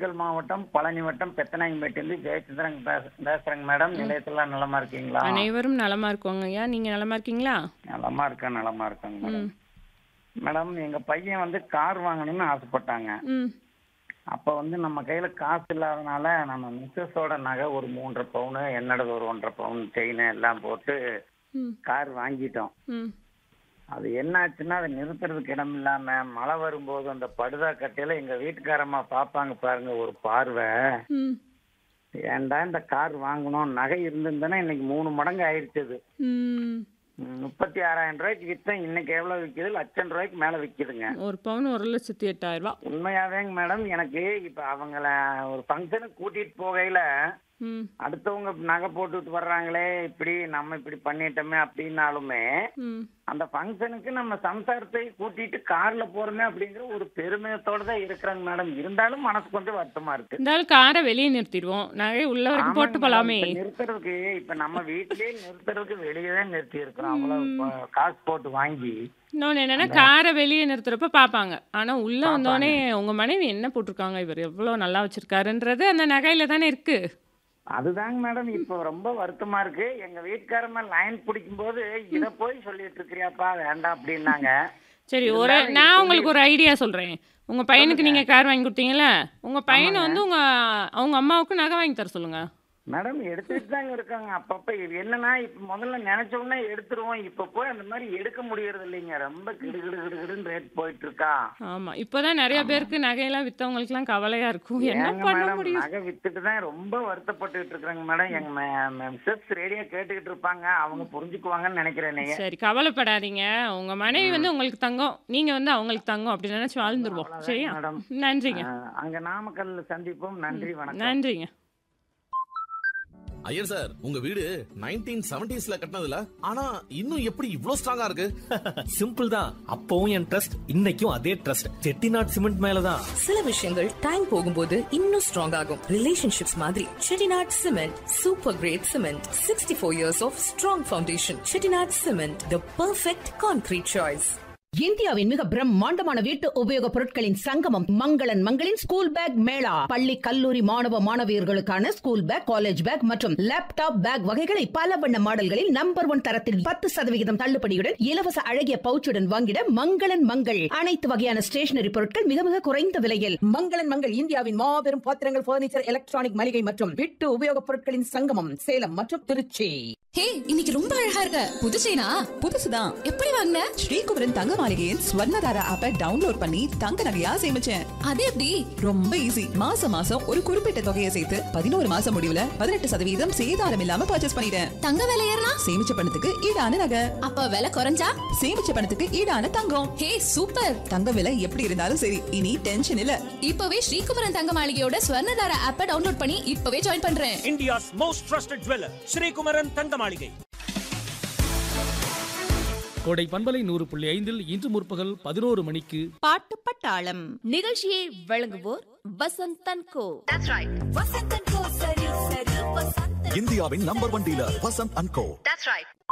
திண்டுக்கல் மாவட்டம் பழனி வட்டம் பெத்தநாயம்பேட்டிலிருந்து ஜெயச்சந்திரன் பேச- பேசுறேங்க மேடம் நிலையத்துல நலமா இருக்கீங்களா அனைவரும் நலமா இருக்கோங்க ஐயா நீங்க நலமா இருக்கீங்களா நலமா இருக்கேன் நலமா இருக்கேங்க மேடம் ம் மேடம் எங்க பையன் வந்து கார் வாங்கணும்னு ஆசைப்பட்டாங்க ம் அப்ப வந்து நம்ம கையில காசு இல்லாதனால நம்ம மிஸ்ஸஸோட நகை ஒரு மூன்றரை பவுனு என்னோடது ஒரு ஒன்றரை பவுன் செயின் எல்லாம் போட்டு ம் கார் வாங்கிட்டோம் ம் அது என்னாச்சுன்னா அதை நிறுத்துறதுக்கு இடம் இல்லாம மழை வரும்போது அந்த படுதா கட்டையில எங்க வீட்டுக்காரம்மா பாப்பாங்க பாருங்க ஒரு பார்வை ம் ஏன்டா இந்த கார் வாங்கணும் நகை இருந்திருந்தேன்னா இன்னைக்கு மூணு மடங்கு ஆயிடுச்சு அது ம் ம், முப்பத்தி ஆறாயிரம் ரூபாய்க்கு வித்தேன் இன்னைக்கு எவ்வளவு விக்குது லட்சம் ரூபாய்க்கு மேல விக்குதுங்க ஒரு பவுன் ஒரு லட்சத்தி எட்டாயிரம் ரூபாய் உண்மையாவேங்க மேடம் எனக்கு இப்ப அவங்கள ஒரு ஃபங்க்ஷனுக்கு கூட்டிட்டு போகையில ம் அடுத்தவங்க நகை போட்டுட்டு வர்றாங்களே இப்படி நம்ம இப்படி பண்ணிட்டோமே அப்படின்னாலுமே ம் அந்த ஃபங்க்ஷனுக்கு நம்ம சம்சாரத்தை கூட்டிட்டு கார்ல போறோமே அப்படிங்கிற ஒரு பெருமையத்தோட தான் இருக்கிறாங்க மேடம் இருந்தாலும் மனசு கொஞ்சம் வருத்தமா இருக்கு இருந்தாலும் காரை வெளியே நிறுத்திடுவோம் நகை உள்ள வரைக்கும் போட்டு ஆமாங்க போலாமே மேடம், இப்ப நிறுத்துறதுக்கு இப்ப நம்ம வீட்லயே நிறுத்துறதுக்கு வெளியே தான் நிறுத்தி இருக்கிறோம் அவ்வளவு ப- காசு போட்டு வாங்கி இன்னொன்று என்னன்னா காரை வெளியே நிறுத்துறப்ப பார்ப்பாங்க ஆனா உள்ள வந்தோடனே உங்க மனைவி என்ன போட்டிருக்காங்க இவர் எவ்வளோ நல்லா வச்சிருக்காருன்றது அந்த நகையில தானே இருக்கு அதுதாங்க மேடம் இப்போ ரொம்ப வருத்தமா இருக்கு எங்க வீட்டுக்காரமா லைன் பிடிக்கும் போது இத போய் சொல்லிட்டு இருக்கிறியாப்பா வேண்டாம் அப்படின்னாங்க சரி ஒரு நான் உங்களுக்கு ஒரு ஐடியா சொல்றேன் உங்க பையனுக்கு நீங்க கார் வாங்கி கொடுத்தீங்கல்ல உங்க பையனை வந்து உங்க அவங்க அம்மாவுக்கு நகை வாங்கி தர சொல்லுங்க மேடம் எடுத்துட்டு தாங்க இருக்காங்க அப்பப்ப இது என்னன்னா இப்ப முதல்ல நினைச்ச உடனே எடுத்துருவோம் இப்ப போய் அந்த மாதிரி எடுக்க முடியறது இல்லைங்க ரொம்ப கிடு கிடு கிடு கிடுன்னு ரேட் போயிட்டு இருக்கா ஆமா இப்போதான் நிறைய பேருக்கு நகையெல்லாம் வித்தவங்களுக்குலாம் கவலையா இருக்கும் என்ன ஏங்க பண்ண மேடம் முடியும் நகை வித்துட்டு தான் ரொம்ப வருத்தப்பட்டுட்டு இருக்காங்க மேடம் எங்க மிஸ்ஸஸ் ரேடியோ கேட்டுக்கிட்டு இருப்பாங்க அவங்க புரிஞ்சுக்குவாங்கன்னு நினைக்கிறேன் நீங்க சரி கவலைப்படாதீங்க உங்க மனைவி வந்து உங்களுக்கு தங்கம் நீங்க வந்து அவங்களுக்கு தங்கம் அப்படி நினைச்சு வாழ்ந்துருவோம் சரியா மேடம் நன்றிங்க அஹ், அங்க நாமக்கல்ல சந்திப்போம் நன்றி வணக்கம் நன்றிங்க ஐயர் சார் உங்க வீடு நைன்டீன் செவன்டிஸ்ல கட்டினதுல ஆனா இன்னும் எப்படி இவ்ளோ ஸ்ட்ராங்கா இருக்கு சிம்பிள் தான் அப்பவும் என் ட்ரஸ்ட் இன்னைக்கும் அதே ட்ரஸ்ட் செட்டிநாட் சிமெண்ட் மேலதான் சில விஷயங்கள் டைம் போகும்போது இன்னும் ஸ்ட்ராங் ஆகும் ரிலேஷன்ஷிப்ஸ் மாதிரி Chettinad cement super great cement sixty four years of strong foundation Chettinad cement the perfect concrete choice இந்தியாவின் மிக பிரம்மாண்டமான வீட்டு உபயோகப் பொருட்களின் சங்கமம் மங்களன் மங்களின் ஸ்கூல் பேக் மேளா பள்ளி கல்லூரி மாணவ மாணவியர்களுக்கான ஸ்கூல் பேக் காலேஜ் பேக் மற்றும் லேப்டாப் பேக் வகைகளை பல வண்ண மாடல்களில் நம்பர் ஒன் தரத்தில் பத்து சதவிகிதம் தள்ளுபடியுடன் இலவச அழகிய பவுச்சுடன் வாங்கிட மங்களன் மங்கள் அனைத்து வகையான ஸ்டேஷனரி பொருட்கள் மிக மிக குறைந்த விலையில் மங்களன் மங்கள் இந்தியாவின் மாபெரும் பாத்திரங்கள் பர்னிச்சர் எலக்ட்ரானிக் மளிகை மற்றும் வீட்டு உபயோகப் பொருட்களின் சங்கமம் சேலம் மற்றும் திருச்சி ஹே இன்னைக்கு ரொம்ப அழகா இருக்க புது செயினா புதுசுதான் எப்படி வாங்கின ஸ்ரீகுமரன் தங்க மாளிகையின் ஸ்வர்ணதாரா ஆப்பை டவுன்லோட் பண்ணி தங்க நகையா சேமிச்சேன் அது எப்படி ரொம்ப ஈஸி மாசம் மாசம் ஒரு குறிப்பிட்ட தொகையை சேர்த்து பதினோரு மாசம் முடிவுல பதினெட்டு சதவீதம் சேதாரம் இல்லாம பர்ச்சேஸ் பண்ணிட்டேன் தங்க விலை ஏறினா சேமிச்ச பணத்துக்கு ஈடான நகை அப்ப விலை குறைஞ்சா சேமிச்ச பணத்துக்கு ஈடான தங்கம் ஹே சூப்பர் தங்க விலை எப்படி இருந்தாலும் சரி இனி டென்ஷன் இல்ல இப்பவே ஸ்ரீகுமரன் தங்க மாளிகையோட ஸ்வர்ணதார ஆப்பை டவுன்லோட் பண்ணி இப்பவே ஜாயின் பண்றேன் India's most trusted jeweler, Sri Kumaran Tangamalige. கோடை பண்பலை நூறு புள்ளி ஐந்தில் இன்று முற்பகல் பதினோரு மணிக்கு பாட்டு பட்டாளம் நிகழ்ச்சியை வழங்குவோர் வசந்த் தன்கோ இந்தியாவின் number one dealer Vasanth and go